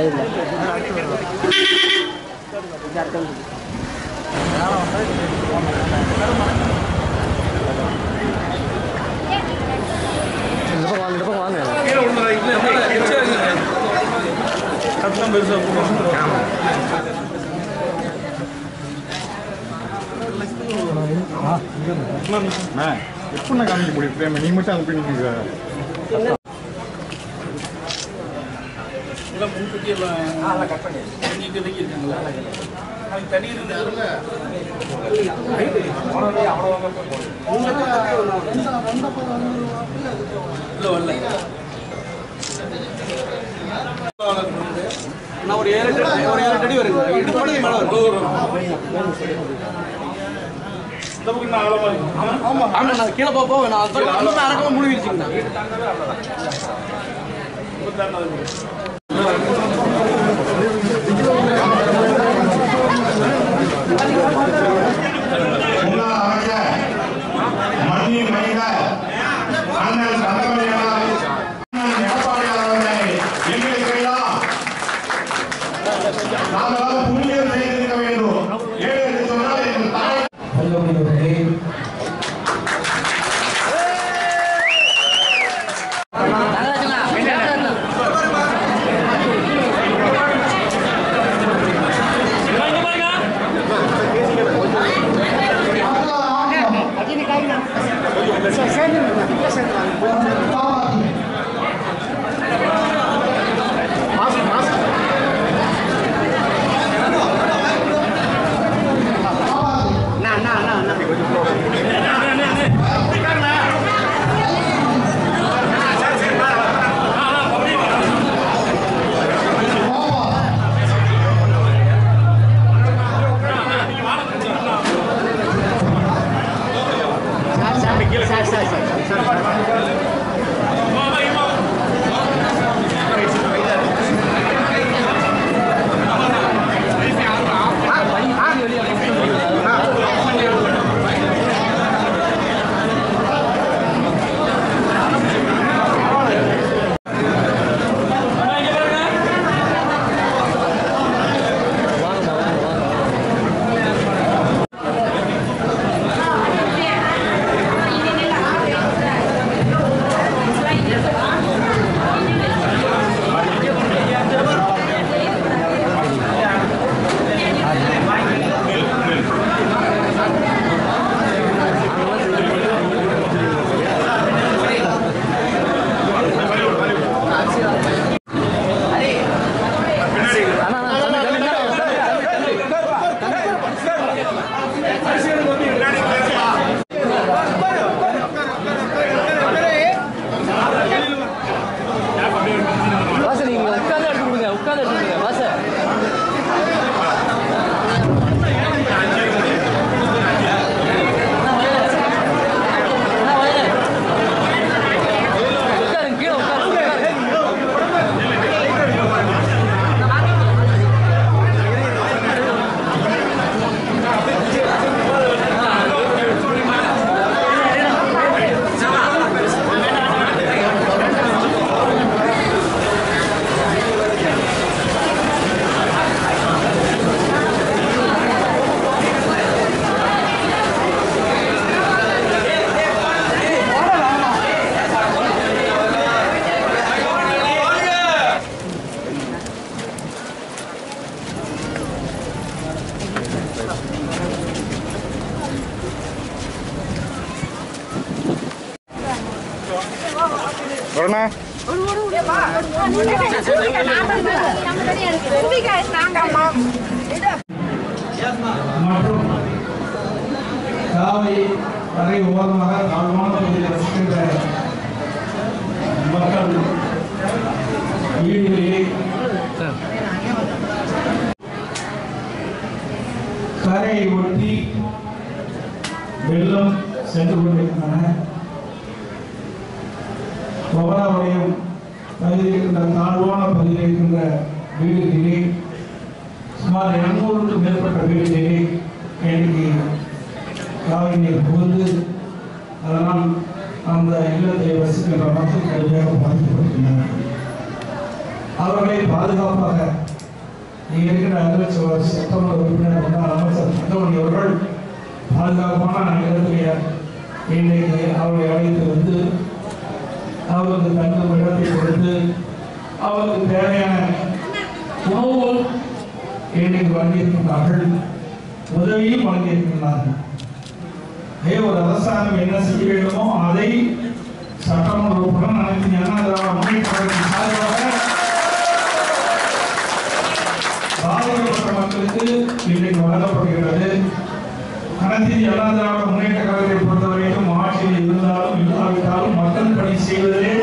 இந்த பக்கம் வாங்க இந்த பக்கம் வாங்க கீழே விழுந்துடா, இல்லை, இல்லை, எச்சா இருக்குங்க. கட்டணம் பெருசா போடணும். எப்படிண்ணா காமிக்க முடியும் பிரேம நீ மட்டும் அங்கே போய் நிற்கிறீங்க எல்லாம் முன்கூட்டியே எல்லாம் பண்ணிட்டு இருக்காங்களா? அதுக்கு தனி இருந்தாருல்ல? இல்ல, வரல. நான் ஒரு ஏழு எட்டு அடி- ஒரு ஏழு எட்டு அடி வருங்க இடுப்பு மணிக்கு மேலே வரும் இந்த பக்கம் இன்னும் ஆழமா இருக்கு. ஆமா ஆமா நான் கீழே போக போவேன் நான் அந்த பக்கம் அறக்காம முழுகிருச்சுங்கண்ணா இப்ப தாண்டா அது. முன்னாள் அமைச்சர் மண்ணின் மைந்தர் அண்ணன் தங்கமணியார் அண்ணன் எடப்பாடியார் அவர்களை எங்களுக்கெல்லாம் நாமெல்லாம் புண்ணியம் செய்திருக்க வேண்டும் ஏன் என்று சொன்னால் எங்கள் தாய் செல்லக்கூடியவர்களே வாசல் நீங்க உட்காந்து எடுத்து கொடுங்க உட்காந்து எடுத்து கொடுங்க வாசல் உட்காருங்க கீழே உட்காருங்க உட்காருங்க வரண்ணா மற்றும் காவை கரை ஓரமாக தாழ்வான பகுதியில் வசிக்கின்ற மக்கள் வீடுகளிலே கரையை ஒட்டி வெள்ளம் சென்று கொண்டிருக்கின்றன கொவராவளையம் பகுதியில் இருக்கின்ற தாழ்வான பகுதியில் இருக்கின்ற வீடுகளிலே சுமார் இருநூறுக்கும் மேற்பட்ட வீடுகளிலே இன்னைக்கு காவிரி நீர் புகுந்து அதனால் அந்த இல்லத்தை வசிக்கின்ற மக்கள் கடுமையாக பாதிக்கப்பட்டுள்ளனர் அவர்களை பாதுகாப்பாக இங்க இருக்கிற அலுவலர் சட்டமன்ற உறுப்பினர் முன்னாள் அமைச்சர் தங்கமணி அவர்கள் பாதுகாப்பான இடத்திலே இன்றைக்கு அவரை அழைத்து வந்து அவருக்கு தங்கும் இடத்தை கொடுத்து அவருக்கு தேவையான உணவு இன்றைக்கு வழங்கியிருக்கின்றார்கள் உதவியும் வழங்கியிருக்கின்றார்கள் அதே ஒரு அரசாங்கம் என்ன செய்ய வேண்டுமோ அதை சட்டமன்ற உறுப்பினர் அனைத்து அண்ணா திராவிட முன்னேற்ற கழகத்தின் சார்பாக பாதிக்கப்பட்ட மக்களுக்கு இன்றைக்கு வழங்கப்படுகிறது அனைத்து அண்ணா திராவிட முன்னேற்ற கழகத்தை பொறுத்தவரைக்கும் ஆட்சியில் இருந்தாலும் இல்லாவிட்டாலும் மக்கள் பணி செய்வதிலே